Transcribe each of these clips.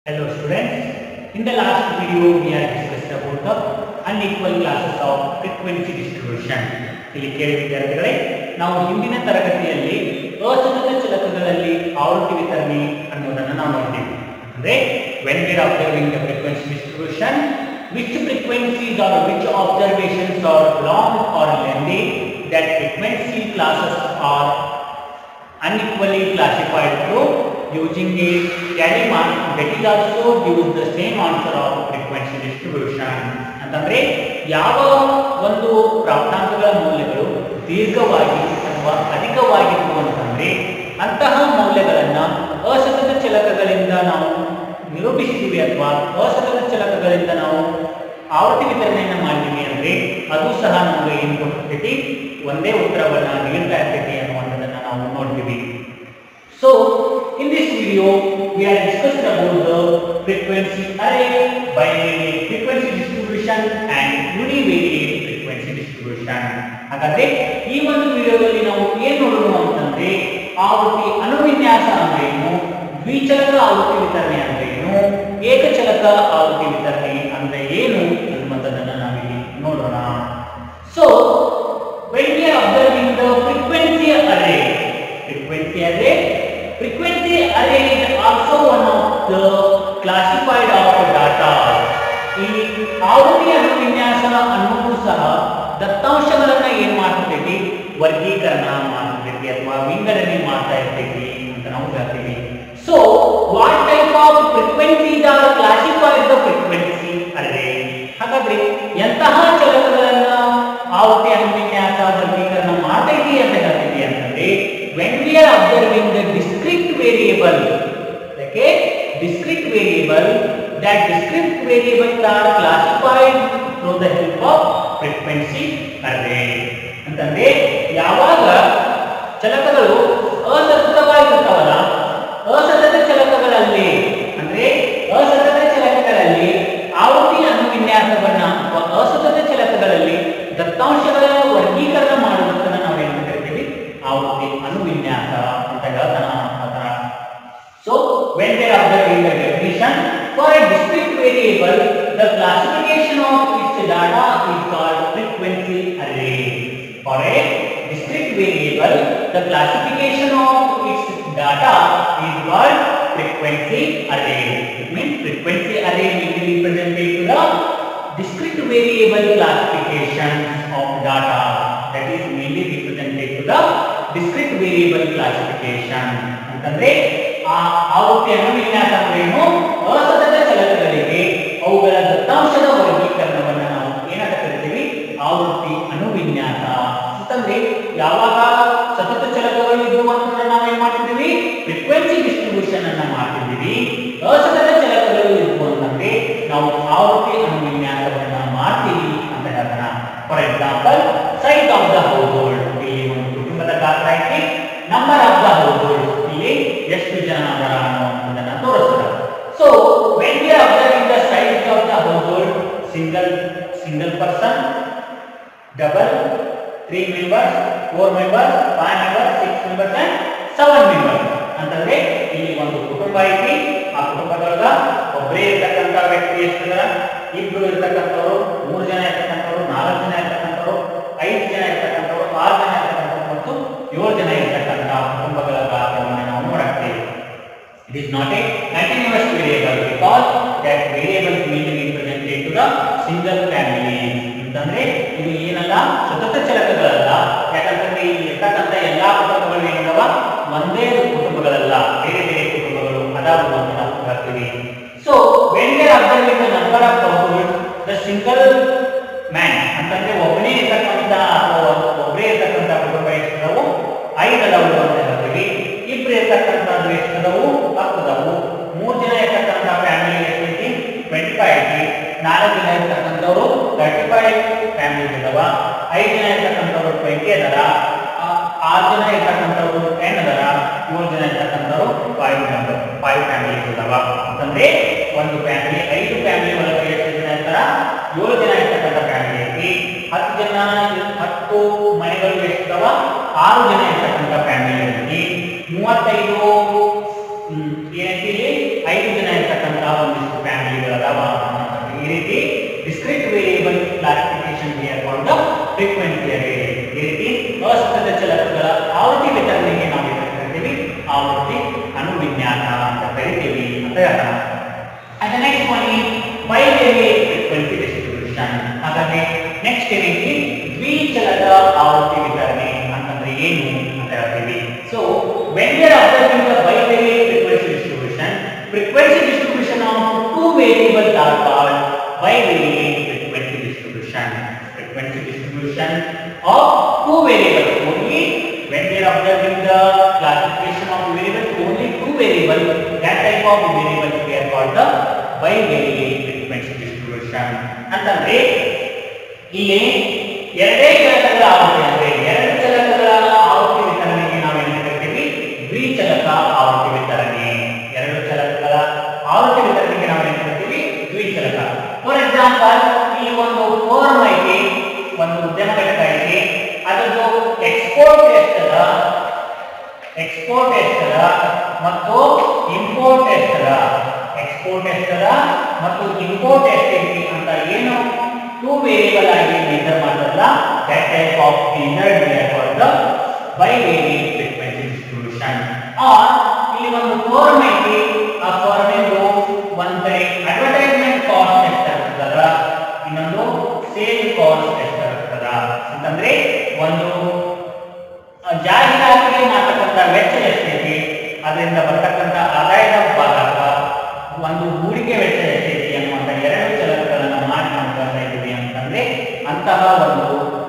Hello students, in the last video we have discussed about the unequal classes of frequency distribution. ಇಲ್ಲಿ ಕೇಳಿ ವಿದ್ಯಾರ್ಥಿಗಳೇ ನಾವು ಹಿಂದಿನ ತರಗತಿಯಲ್ಲಿ ಅಸತತ ಚಲಕಗಳಲ್ಲಿ ಆವೃತ್ತಿ ವಿತರಣೆ ಅನ್ನೋದನ್ನು ನಾವು ನೋಡ್ತೀವಿ ಅಂದ್ರೆ when we are observing the frequency distribution which frequencies or which observations are long or lengthy that frequency classes are unequally classified through using a tally mark that is also gives the same answer of frequency distribution ಅಂತಂದ್ರೆ ಯಾವ ಒಂದು ಪ್ರಾಪ್ತಾಂಕಗಳ ಮೌಲ್ಯಗಳು ದೀರ್ಘವಾಗಿ ಅಥವಾ ಅಧಿಕವಾಗಿತ್ತು ಅಂತಂದ್ರೆ ಅಂತಹ ಮೌಲ್ಯಗಳನ್ನ ಅಸತತ ಚಲಕಗಳಿಂದ ನಾವು ನಿರೂಪಿಸಿದ್ದೀವಿ ಅಥವಾ ಅಸತತ ಚಲಕಗಳಿಂದ ನಾವು ಆವೃತ್ತಿ ವಿತರಣೆಯನ್ನ ಮಾಡ್ತೀವಿ ಅಂದ್ರೆ ಅದು ಸಹ ನಮಗೆ ಏನು ಕೊಟ್ಟಿರ್ತೈತಿ ಒಂದೇ ಉತ್ತರವನ್ನ ನೀಡ್ತಾ ಇರ್ತೈತಿ ಅನ್ನುವಂಥದ್ದನ್ನ ನಾವು ನೋಡ್ತೀವಿ so in this video we are discussed about the frequency array binary frequency distribution and univariate frequency distribution ಹಾಗಾದ್ರೆ ಈ ಒಂದು ವಿಡಿಯೋದಲ್ಲಿ ನಾವು ಏನ್ ನೋಡೋಣ ಅಂತಂದ್ರೆ ಆವೃತ್ತಿ ಅನುವಿನ್ಯಾಸ ಅಂದ್ರೆ ಏನು ದ್ವಿಚಲಕ ಆವೃತ್ತಿ ವಿತರಣೆ ಅಂದ್ರೆ ಏನು ಏಕಚಲಕ ಆವೃತ್ತಿ ವಿತರಣೆ ಅಂದ್ರೆ ಏನು ಅನ್ನುವಂಥದ್ದನ್ನ ನಾವಿಲ್ಲಿ ನೋಡೋಣ so when we are observing the frequency array frequency array frequency array is also one of the classified of data ಈ ಆವೃತ್ತಿ ಅನುವಿನ್ಯಾಸ ಅನ್ನೋದು ಸಹ ದತ್ತಾಂಶಗಳನ್ನ ಏನ್ ಮಾಡ್ತೈತಿ ವರ್ಗೀಕರಣ ಮಾಡ್ತೈತಿ ಅಥವಾ ವಿಂಗಡಣೆ ಮಾಡ್ತಾ ಇರ್ತೈತಿ ಅಂತ ನಾವು ಹೇಳ್ತೀವಿ so what type of frequencies are classified the frequency are ಹಾಗಾದ್ರೆ ಎಂತಹ ಚಲಕಗಳನ್ನ ಆವೃತ್ತಿ ಅನುವಿನ್ಯಾಸ ವರ್ಗೀಕರಣ ಮಾಡ್ತೈತಿ ಅಂತ ಹೇಳ್ತೀವಿ ಅಂತಂದ್ರೆ when we are observing the discrete variable okay discrete variable that discrete variables are classified through the help of frequency array ಅಂತಂದ್ರೆ ಯಾವಾಗ ಚಲಕಗಳು ಅಸತತವಾಗಿರ್ತಾವಲ್ಲ ಅಸತತ ಚಲಕಗಳಲ್ಲಿ ಅಂದ್ರೆ ಅಸತತ ಚಲಕಗಳಲ್ಲಿ ಆವೃತ್ತಿ ಅನುವಿನ್ಯಾಸವನ್ನ ಅಥವಾ ಅಸತತ ಚಲಕಗಳಲ್ಲಿ ದತ್ತಾಂಶಗಳ ವರ್ಗೀಕರಣ ಮಾಡುವುದನ್ನ ನಾವೇನು ಕರಿತೀವಿ ಆವೃತ್ತಿ ಅನುವಿನ್ಯಾಸ ಅಂತ ಹೇಳ್ತಾನ ಅದರ so when they are observing the definition for a discrete variable the classification of its data is called frequency array for a discrete variable the classification of its data is called frequency array it means frequency array will be represented to the discrete variable classification of data that is mainly represented to the discrete variable classification ಅಂತಂದ್ರೆ ಆ ಆವೃತ್ತಿ ಅನುವಿನ್ಯಾಸ ಅಂದ್ರೇನು ಅಸತತ ಚಲಕಗಳಿಗೆ ಅವುಗಳ ದತ್ತಾಂಶದ ವರ್ಗೀಕರಣವನ್ನ ನಾವು ಏನಂತ ಕರಿತೀವಿ ಆವೃತ್ತಿ ಅನುವಿನ್ಯಾಸ ಅಂತಂದ್ರೆ ಯಾವಾಗ ಸತತ ಚಲಕಗಳು ಇದ್ದು ಅಂತಂದ್ರೆ ನಾವೇನ್ ಮಾಡ್ತಿದ್ದೀವಿ ಫ್ರೀಕ್ವೆನ್ಸಿ ಡಿಸ್ಟ್ರಿಬ್ಯೂಷನ್ ಅನ್ನ ಮಾಡ್ತಿದ್ದೀವಿ ಅಸತತ ಚಲಕಗಳು ಇದ್ದು ಅಂತಂದ್ರೆ ನಾವು ಆವೃತ್ತಿ ಅನುವಿನ್ಯಾಸವನ್ನ ಮಾಡ್ತೀವಿ ಅಂತ ಹೇಳ್ತಾನ for example size of the house hold ಇಲ್ಲಿ ಒಂದು ಕುಟುಂಬದ ಗಾತ್ರ ಐತಿ number of the house hold ಇಲ್ಲಿ ಎಷ್ಟು ಜನ ಅದರ ಅನ್ನುವಂಥದ್ದನ್ನ ತೋರಿಸ್ತಾರೆ so when we are observing the size of the house household single single person double three members four members five members six members and seven members ಅಂತಂದ್ರೆ ಇಲ್ಲಿ ಒಂದು ಕುಟುಂಬ ಐತಿ ಆ ಕುಟುಂಬದೊಳಗ ಒಬ್ಬರೇ ಇರ್ತಕ್ಕಂಥ ವ್ಯಕ್ತಿ ಎಷ್ಟಿದಾರ ಇಬ್ರು ಇರ್ತಕ್ಕಂಥವ್ರು ಮೂರು ಜನ ಇರ್ತಕ್ಕಂಥವ್ರು ನಾಲ್ಕು ಜನ ಇರ್ತಕ್ಕಂಥವ್ರು ಐದು ಜನ ಇರ್ತಕ್ಕಂಥವ್ರು ಆರು ಜನ ಇರ್ತಕ್ಕಂಥವ್ರು ಮತ್ತು ಏಳು ಜನ ಇರ್ತಕ್ಕಂಥ ಕುಟುಂಬಗಳ ಗಾತ್ರವನ್ನು ನಾವು ನೋಡುತ್ತೇವೆ It is not a continuous variable because that variable is mainly represented to the single family. ಅಂತಂದ್ರೆ ಇದು ಏನಲ್ಲ ಸತತ ಚಲಕಗಳಲ್ಲ ಯಾಕಂತಂದ್ರೆ ಇಲ್ಲಿ ಇರ್ತಕ್ಕಂಥ ಎಲ್ಲಾ ಕುಟುಂಬಗಳು ಏನದವ ಒಂದೇ ಕುಟುಂಬಗಳಲ್ಲ ಬೇರೆ ಬೇರೆ ಕುಟುಂಬಗಳು ಅದಾವು ಅಂತ ನಾವು ಹೇಳ್ತೀವಿ so when we are observing the number of household the single man ಅಂತಂದ್ರೆ ಒಬ್ಬನೇ ಇರ್ತಕ್ಕಂಥ ಅಥವಾ ಒಬ್ಬರೇ ಇರ್ತಕ್ಕಂಥ ಕುಟುಂಬ ಎಷ್ಟಿದಾವು ಐದು ಅದಾವು ಅಂತ ಹೇಳ್ತೀವಿ ಇಬ್ರು ಇರ್ತಕ್ಕಂಥದ್ದು ಎಷ್ಟದವು ಹತ್ತದವು ಮೂರು ಜನ ಇರ್ತಕ್ಕಂಥ ಫ್ಯಾಮಿಲಿ ಎಷ್ಟೈತಿ ಟ್ವೆಂಟಿ ಫೈವ್ ಐತಿ ನಾಲ್ಕು ಜನ ಇರ್ತಕ್ಕಂಥವ್ರು ತರ್ಟಿ ಫೈವ್ ಫ್ಯಾಮಿಲಿ ಇದಾವ ಐದು ಜನ ಇರ್ತಕ್ಕಂಥವ್ರು ಟ್ವೆಂಟಿ ಅದಾರ ಆ- ಆರು ಜನ ಇರ್ತಕ್ಕಂಥವ್ರು ಟೆನ್ ಅದಾರ ಏಳು ಜನ ಇರ್ತಕ್ಕಂಥವ್ರು ಫೈವ್ ಮೆಂಬರ್ ಫೈವ್ ಫ್ಯಾಮಿಲಿ ಇದಾವ ಅಂತಂದ್ರೆ ಒಂದು ಫ್ಯಾಮಿಲಿ ಐದು ಫ್ಯಾಮಿಲಿ ಒಳಗೆ ಎಷ್ಟು ಜನ ಇರ್ತಾರ ಏಳು ಜನ ಇರ್ತಕ್ಕಂಥ ಫ್ಯಾಮಿಲಿ ಐತಿ ಹತ್ತು ಜನ ಹತ್ತು ಮನೆಗಳು ಎಷ್ಟಿದಾವ ಆರು ಜನ ಇರ್ತಕ್ಕಂಥ ಫ್ಯಾಮಿಲಿ ಐತಿ ಮೂವತ್ತೈದು ಹ್ಮ್, ಏನೈತಿ ಇಲ್ಲಿ ಐದು ಜನ ಇರ್ತಕ್ಕಂಥ frequency distribution of two variables are called bivariate frequency distribution. Frequency distribution of two variables only when we are observing the classification of variables only two variables that type of variables we are called the bivariate frequency distribution ಅಂತಂದ್ರೆ ಇಲ್ಲಿ ಎರಡೇ ಚಲಕಗಳ ಆವೃತ್ತಿ ಅಂದ್ರೆ ಎರಡು ಚಲಕಗಳ ಆವೃತ್ತಿ ವಿತರಣೆಗೆ ನಾವು ಏನು ಕರಿತೀವಿ ದ್ವಿಚಲಕ ಆವೃತ್ತಿ ವಿತರಣೆ ಎರಡು ಚಲಕಗಳ ಆವೃತ್ತಿ ವಿತರಣೆಗೆ ನಾವು ಏನು ಕರಿತೀವಿ ದ್ವಿಚಲಕ ಫಾರ್ ಎಕ್ಸಾಂಪಲ್ ಇಲ್ಲಿ ಒಂದು ಫೋರಮ್ ಐತಿ ಒಂದು ಉದ್ಯಮ ಘಟಕ ಐತಿ ಅದರದ್ದು ಎಕ್ಸ್ಪೋರ್ಟ್ ಎಷ್ಟದ ಎಕ್ಸ್ಪೋರ್ಟ್ ಎಷ್ಟದ ಮತ್ತು ಇಂಪೋರ್ಟ್ ಎಷ್ಟದ ಎಕ್ಸ್ಪೋರ್ಟ್ ಎಷ್ಟದ ಮತ್ತು ಇಂಪೋರ್ಟ್ ಎಷ್ಟೈತಿ ಅಂತ ಏನು ಟೂ ವೇರಿಯಬಲ್ ಆಗಿ ಮೆಜರ್ ಮಾಡ್ತಾರಲ್ಲ that type of method we are called the bivariate frequency distribution or ಇಲ್ಲಿ ಒಂದು ಫಾರ್ಮ್ ಐತಿ ಆ ಫಾರ್ಮ್ ಇಂದು ಒಂದ್ ಕಡೆ ಅಡ್ವರ್ಟೈಸ್ಮೆಂಟ್ ಕಾಸ್ಟ್ ಎಷ್ಟಾಗ್ತದ ಇನ್ನೊಂದು ಸೇಲ್ ಕಾಸ್ಟ್ ಎಷ್ಟಾಗ್ತದ ಅಂತಂದ್ರೆ ಒಂದು ಆ, ಜಾಹೀರಾತಿಗೆ ಮಾಡ್ತಕ್ಕಂಥ ವೆಚ್ಚ ಎಷ್ಟೈತಿ ಅದರಿಂದ ಬರ್ತಕ್ಕಂಥ ಆದಾಯದ ಭಾಗ ಒಂದು ಹೂಡಿಕೆ ವೆಚ್ಚ ಎಷ್ಟೈತಿ ಅನ್ನುವಂಥ ಎರಡು ಚಲಕಗಳನ್ನು ಮಾಡಿ ಮಾಡ್ತಾ ಇದ್ದೀವಿ ಅಂತಂದ್ರೆ ಅಂತಹ ಒಂದು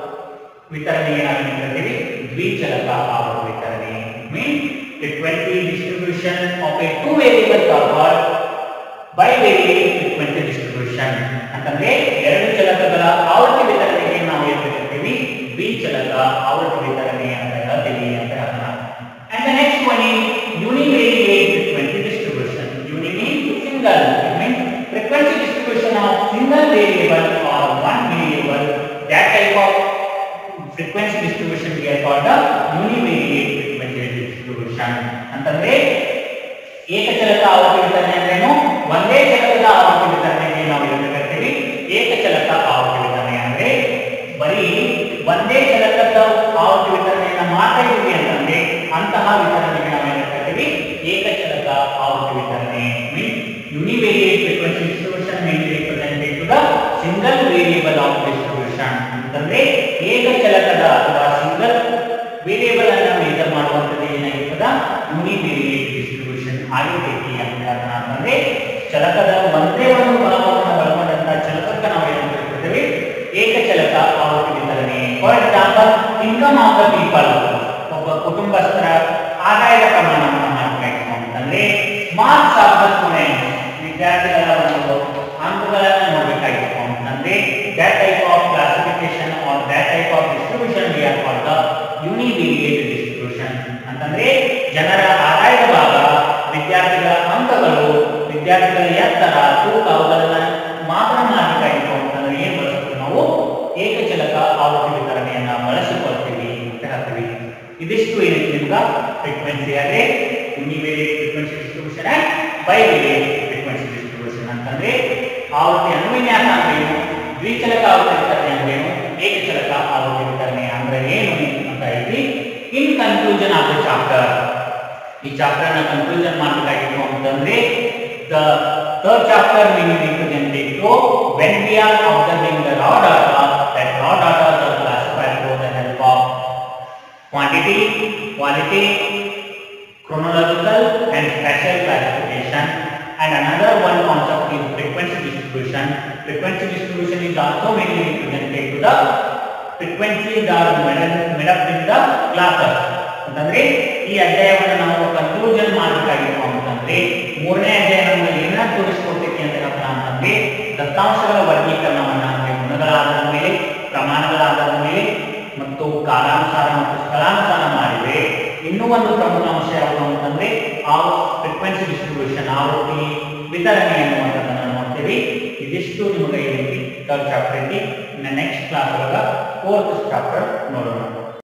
ವಿತರಣೆಗೆ ನಾವು ಏನು ಕರಿತೀವಿ ದ್ವಿಚಲಕ ಆವೃತ್ತಿ ವಿತರಣೆ mean frequency distribution of a two variable call bivariate frequency distribution ಅಂತಂದ್ರೆ ಎರಡು ಚಲಕಗಳ ಆವೃತ್ತಿ ವಿತರಣೆಗೆ ನಾವು ಏನು ಕರಿತೀವಿ ದ್ವಿಚಲಕ ಆವೃತ್ತಿ ವಿತರಣೆ ಅಂತ ಹೇಳ್ತೀವಿ ಅಂತ ಅರ್ಥ and the next one is univariate frequency distribution uni means single it means frequency distribution of single variable or one variable that type of frequency distribution we are called the univariate frequency distribution ಅಂತಂದ್ರೆ ಏಕಚಲಕ ಆವೃತ್ತಿ ವಿತರಣೆ ಅಂದ್ರೇನು ಒಂದೇ ಚಲಕದ ಆವೃತ್ತಿ ವಿತರಣೆಗೆ ನಾವು ಏನು ಕರಿತೀವಿ ಏಕಚಲಕ ಆವೃತ್ತಿ ವಿತರಣೆ ಅಂದ್ರೆ ಬರೀ ಒಂದೇ ಚಲಕದ ಆವೃತ್ತಿ ವಿತರಣೆಯನ್ನ ಮಾಡ್ತಾ ಇದ್ದೀವಿ ಅಂತಂದ್ರೆ ಅಂತಹ ವಿತರಣೆಗೆ ನಾವು ಏನು ಕರಿತೀವಿ ಏಕಚಲಕ ಆವೃತ್ತಿ ವಿತರಣೆ mean univariate frequency distribution main represented to the single variable of distribution ಅಂತಂದ್ರೆ ಏಕಚಲಕದ ಅಥವಾ ಸಿಂಗಲ್ ವೇರಿಯಬಲ್ ಅನ್ನ ಮೆಜರ್ ಮಾಡುವಂತದ್ದು ಏನಾಗಿರ್ತದ ಯುನಿವೇರಿಯೇಟ್ ಡಿಸ್ಟ್ರಿಬ್ಯೂಷನ್ ಆಗಿರ್ತೈತಿ ಅಂತ ಅರ್ಥ. ಅಂತಂದ್ರೆ ಚಲಕದ ಒಂದೇ ಒಂದು ಭಾಗವನ್ನು ಒಳಗೊಂಡಂತ ಚಲಕಕ್ಕೆ ನಾವು ಏನು ಕರಿತೀವಿ ಏಕಚಲಕ ಆವೃತ್ತಿ ವಿತರಣೆ for example income of the people ಒಬ್ಬ ಕುಟುಂಬಸ್ಥರ ಆದಾಯದ ಪ್ರಮಾಣವನ್ನು ಮಾಡಬೇಕು ಅಂತಂದ್ರೆ ಮಾರ್ಕ್ಸ್ ಆಫ್ ದ ಸ್ಟೂಡೆಂಟ್ ವಿದ್ಯಾರ್ಥಿಗಳ ಒಂದು ಅಂಕಗಳನ್ನು ನೋಡಬೇಕಾಗಿತ್ತು ಅಂತಂದ್ರೆ that type of classification or that type of distribution we are called the univariate distribution ಅಂತಂದ್ರೆ ಜನರ ಆದಾಯದ ಭಾಗ ವಿದ್ಯಾರ್ಥಿಗಳ ಅಂಕಗಳು ವಿದ್ಯಾರ್ಥಿಗಳ ಎತ್ತರ ತೂಕ ಅವುಗಳನ್ನ ಮಾಪನ ಮಾಡಬೇಕಾಗಿತ್ತು ಅಂತಂದ್ರೆ ಏನ್ ಬಳಸ್ತೀವಿ ನಾವು ಏಕಚಲಕ ಆವೃತ್ತಿ ವಿತರಣೆಯನ್ನ ಬಳಸಿಕೊಳ್ತೀವಿ ಅಂತ ಹೇಳ್ತೀವಿ ಇದಿಷ್ಟು ಏನೈತಿ ನಿಮ್ಗ ಫ್ರೀಕ್ವೆನ್ಸಿ ಅದೇ univariate frequency distribution and bivariate frequency distribution ಅಂತಂದ್ರೆ ಆವೃತ್ತಿ ಅನುವಿನ್ಯಾಸ ಅಂದ್ರೇನು ದ್ವಿಚಲಕ ಆವೃತ್ತಿ ವಿತರಣೆ ಅಂದ್ರೇನು ಏಕಚಲಕ ಆವೃತ್ತಿ ವಿತರಣೆ ಅಂದ್ರೆ ಏನು ಅಂತ ಹೇಳಿ in conclusion of the chapter ಈ ಚಾಪ್ಟರ್ ನ ಕನ್ಕ್ಲೂಷನ್ ಮಾಡಬೇಕಾಗಿತ್ತು ಅಂತಂದ್ರೆ the third chapter we will represent it to when we are observing the raw data that raw data are classified through the help of quantity quality chronological and spatial classification and another one concept is frequency distribution frequency distribution is also mainly represented to the frequencies are made made up in the classes ಅಂತಂದ್ರೆ ಈ ಅಧ್ಯಾಯವನ್ನು ನಾವು conclusion ಮಾಡಬೇಕಾಗಿತ್ತು ಅಂತಂದ್ರೆ ಮೂರನೇ ಅಧ್ಯಾಯ ನಮಗೆ ಏನ ತೋರಿಸ್ಕೊಡ್ತೈತಿ ಅಂತ ಹೇಳ್ತಾ ಅಂತಂದ್ರೆ ದತ್ತಾಂಶಗಳ ವರ್ಗೀಕರಣವನ್ನ ಅಂದ್ರೆ ಗುಣಗಳ ಆಧಾರದ ಮೇಲೆ ಪ್ರಮಾಣಗಳ ಆಧಾರದ ಮೇಲೆ ಮತ್ತು ಕಾಲಾನುಸಾರ ಮತ್ತು ಸ್ಥಳಾನುಸಾರ ಮಾಡಿದ್ರೆ ಇನ್ನೂ ಒಂದು ಪ್ರಮುಖ ಅಂಶ ಯಾವುದು ಅಂತಂದ್ರೆ ಆ ಫ್ರೀಕ್ವೆನ್ಸಿ ಡಿಸ್ಟ್ರಿಬ್ಯೂಷನ್ ಆವೃತ್ತಿ ವಿತರಣೆ ಅನ್ನುವಂಥದ್ದನ್ನು ನೋಡ್ತೀವಿ ಇದಿಷ್ಟು ನಿಮಗೆ ಈ ರೀತಿ ಥರ್ಡ್ ಚಾಪ್ಟರ್ ಐತಿ ನೆಕ್ಸ್ಟ್ ಕ್ಲಾಸ್ ಒಳಗ ಫೋರ್ತ್ ಚಾಪ್ಟರ್ ನೋಡೋಣ